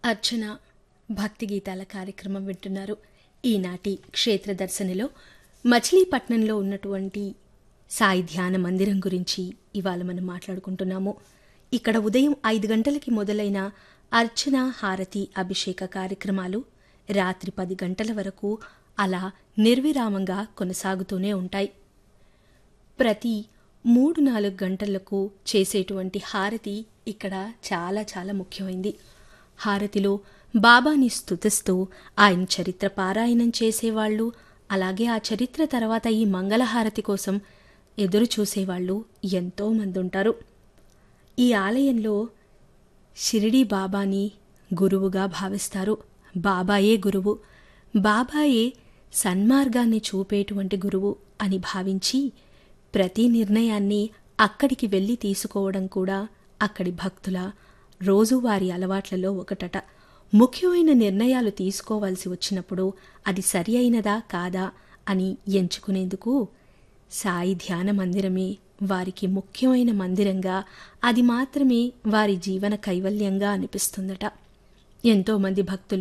అర్చన భక్తి గీతాల కార్యక్రమం వింటున్నారు ఈనాటి క్షేత్ర దర్శనిలో మచిలీపట్నంలో ఉన్నటువంటి సాయి ధ్యాన మందిరం గురించి ఇవాళ మనం మాట్లాడుకుంటున్నాము ఇక్కడ ఉదయం ఐదు గంటలకి మొదలైన అర్చన హారతి అభిషేక కార్యక్రమాలు రాత్రి పది గంటల వరకు అలా నిర్విరామంగా కొనసాగుతూనే ఉంటాయి ప్రతి మూడు నాలుగు గంటలకు చేసేటువంటి హారతి ఇక్కడ చాలా చాలా ముఖ్యమైంది హారతిలో బాబాని స్తుతిస్తూ ఆయన చరిత్ర పారాయణం చేసేవాళ్ళు అలాగే ఆ చరిత్ర తర్వాత ఈ మంగళహారతి కోసం ఎదురు చూసేవాళ్ళు ఎంతో మంది ఉంటారు ఈ ఆలయంలో షిరిడి బాబాని గురువుగా భావిస్తారు బాబాయే గురువు బాబాయే సన్మార్గాన్ని చూపేటువంటి గురువు అని భావించి ప్రతి నిర్ణయాన్ని అక్కడికి వెళ్ళి తీసుకోవడం కూడా అక్కడి భక్తుల రోజువారీ అలవాట్లలో ఒకటట ముఖ్యమైన నిర్ణయాలు తీసుకోవాల్సి వచ్చినప్పుడు అది సరి అయినదా కాదా అని ఎంచుకునేందుకు సాయి ధ్యాన మందిరమే వారికి ముఖ్యమైన మందిరంగా అది మాత్రమే వారి జీవన కైవల్యంగా అనిపిస్తుందట ఎంతోమంది భక్తులు